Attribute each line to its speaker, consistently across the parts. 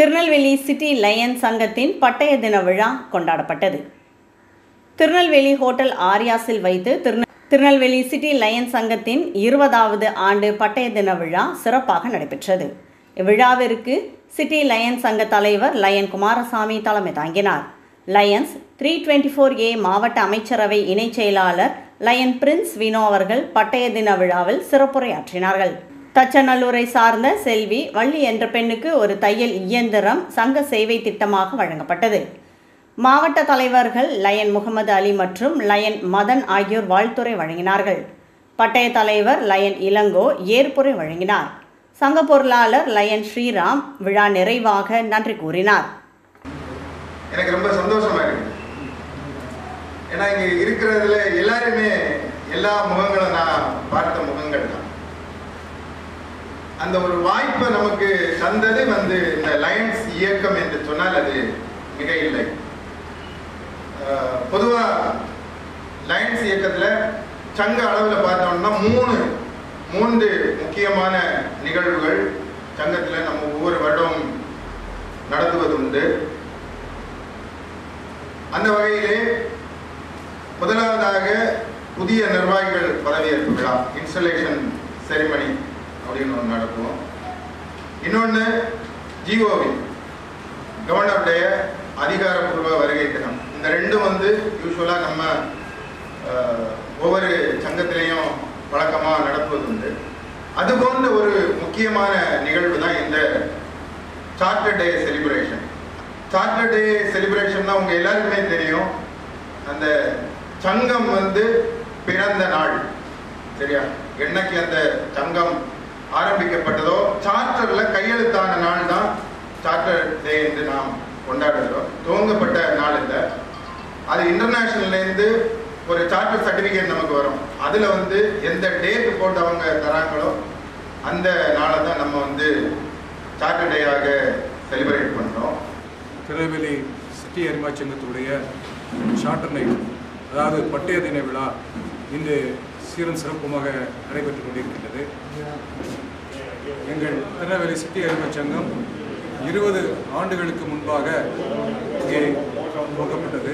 Speaker 1: Tirunelveli city line சங்கத்தின் பட்டய தின விழா கொண்டாடப்பட்டது திருநெல்வேலி ஹோட்டல் ஆரியாஸில் வைத்து திருநெ திருநெல்வேலி சிட்டி லயன் சங்கத்தின் இருபதாவது ஆண்டு பட்டய தின விழா சிறப்பாக நடைபெற்றது இவ்விழாவிற்கு சிட்டி லயன் சங்க தலைவர் லயன் குமாரசாமி தலைமை தாங்கினார் lions three twenty four A மாவட்ட அமைச்சரவை இணைச் செயலாளர் லயன் பிரின்ஸ் வினோ அவர்கள் பட்டய தின விழாவில் சிறப்புரையாற்றினார்கள் தச்சநல்லூரை சார்ந்த செல்வி வள்ளி என்ற பெண்ணுக்கு ஒரு தையல் இயந்திரம் சங்க சேவை திட்டமாக வழங்கப்பட்டது மாவட்ட தலைவர்கள் லயன் முகமது அலி மற்றும் லயன் மதன் ஆகியோர் வாழ்த்துரை வழங்கினார்கள் பட்டய தலைவர் லயன் இளங்கோ ஏற்புரை வழங்கினார் சங்க பொருளாளர் லயன் ஸ்ரீராம் விழா நிறைவாக நன்றி கூறினார்
Speaker 2: எனக்கு ரொம்ப சந்தோஷமா இருக்கு ஏன்னா இங்க இருக்கிறதுல எல்லாருமே எல்லா முகங்களும் நான் பார்த்த முகங்கள் தான் அந்த ஒரு வாய்ப்பை நமக்கு தந்தது வந்து இந்த லயன்ஸ் இயக்கம் என்று சொன்னால் அது மிக இல்லை அஹ், பொதுவா லயன்ஸ் இயக்கத்துல சங்க அளவுல பார்த்தோம்னா மூணு மூன்று முக்கியமான நிகழ்வுகள் சங்கத்துல நம்ம ஒவ்வொரு வருடம் நடத்துவது உண்டு அந்த வகையிலே முதலாவதாக புதிய நிர்வாகிகள் பதவியேற்பு விழா இன்ஸ்டலேஷன் செரிமனி அப்படின்னு ஒன்று நடத்துவோம் இன்னொன்று ஜிஓவி கவர்னருடைய அதிகாரப்பூர்வ வருகை தினம் இந்த ரெண்டும் வந்து யூஸ்வலாக நம்ம அஹ், ஒவ்வொரு சங்கத்திலையும் வழக்கமாக நடத்துவது உண்டு அது போன்ற ஒரு முக்கியமான நிகழ்வு தான் இந்த charter day celebration charter day செலிப்ரேஷன்னா உங்க எல்லாருக்குமே தெரியும் அந்த சங்கம் வந்து பிறந்த நாள் சரியா என்னைக்கு அந்த சங்கம் ஆரம்பிக்கப்பட்டதோ சார்ட்டர்ல கையெழுத்தான நாள் தான் சார்ட்டர் டே என்று நாம் கொண்டாடுகிறோம் துவங்கப்பட்ட நாள் இல்லை அது இன்டர்நேஷனல்ல இருந்து ஒரு சார்ட்டர் சர்டிபிகேட் நமக்கு வரும் அதுல வந்து எந்த டேட் போட்டு அவங்க தராங்களோ அந்த நாளை தான் நம்ம வந்து சார்ட்டர் டேயாக செலிப்ரேட் பண்றோம்
Speaker 3: திருநெல்வேலி சிட்டி அரிமா சங்கத்துடைய ஷார்ட்டர் நைட் அதாவது பட்டய தின விழா இன்று சீரன் சிறப்புமாக நடைபெற்றுக் கொண்டிருக்கின்றது எங்கள் திருநெல்வேலி சிட்டி அரிமா சங்கம் இருபது ஆண்டுகளுக்கு முன்பாக இங்கே துவக்கப்பட்டது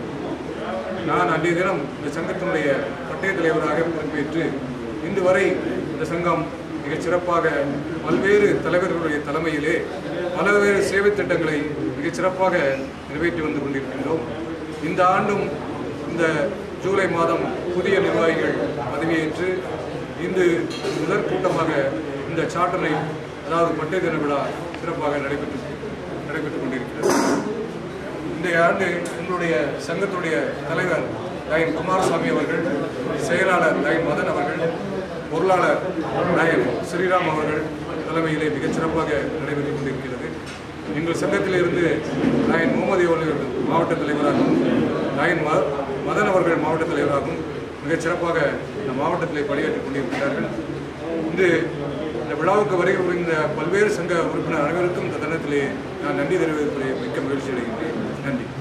Speaker 3: நான் அன்றைய தினம் இந்த சங்கத்தினுடைய பட்டய தலைவராக பொறுப்பேற்று இன்று வரை இந்த சங்கம் மிகச் சிறப்பாக பல்வேறு தலைவர்களுடைய தலைமையிலே பல்வேறு சேவை திட்டங்களை மிகச் சிறப்பாக நிறைவேற்றி வந்து கொண்டிருக்கின்றோம் இந்த ஆண்டும் இந்த ஜூலை மாதம் புதிய நிர்வாகிகள் பதவியேற்று இன்று முதற் கூட்டமாக இந்த சார்ட்டரை அதாவது பட்டய தின விழா சிறப்பாக நடைபெற்று நடைபெற்றுக் கொண்டிருக்கிறது இந்த ஆண்டு எங்களுடைய சங்கத்துடைய தலைவர் லயன் குமாரசாமி அவர்கள் செயலாளர் லயன் மதன் அவர்கள் பொருளாளர் லயன் ஸ்ரீராம் அவர்கள் தலைமையிலே மிகச் சிறப்பாக நடைபெற்றுக் கொண்டிருக்கிறது எங்கள் சங்கத்திலிருந்து லயன் முகமது அவர்கள் மாவட்ட தலைவராகவும் லயன் ம மதன் அவர்கள் மாவட்ட தலைவராகவும் மிகச் சிறப்பாக இந்த மாவட்டத்திலே பணியாற்றிக் கொண்டிருக்கிறார்கள் இன்று இந்த விழாவுக்கு வருகை புரிந்த பல்வேறு சங்க உறுப்பினர் அனைவருக்கும் இந்த தருணத்திலே நான் நன்றி தெரிவிப்பதில் மிக்க மகிழ்ச்சி அடைகின்றேன் நன்றி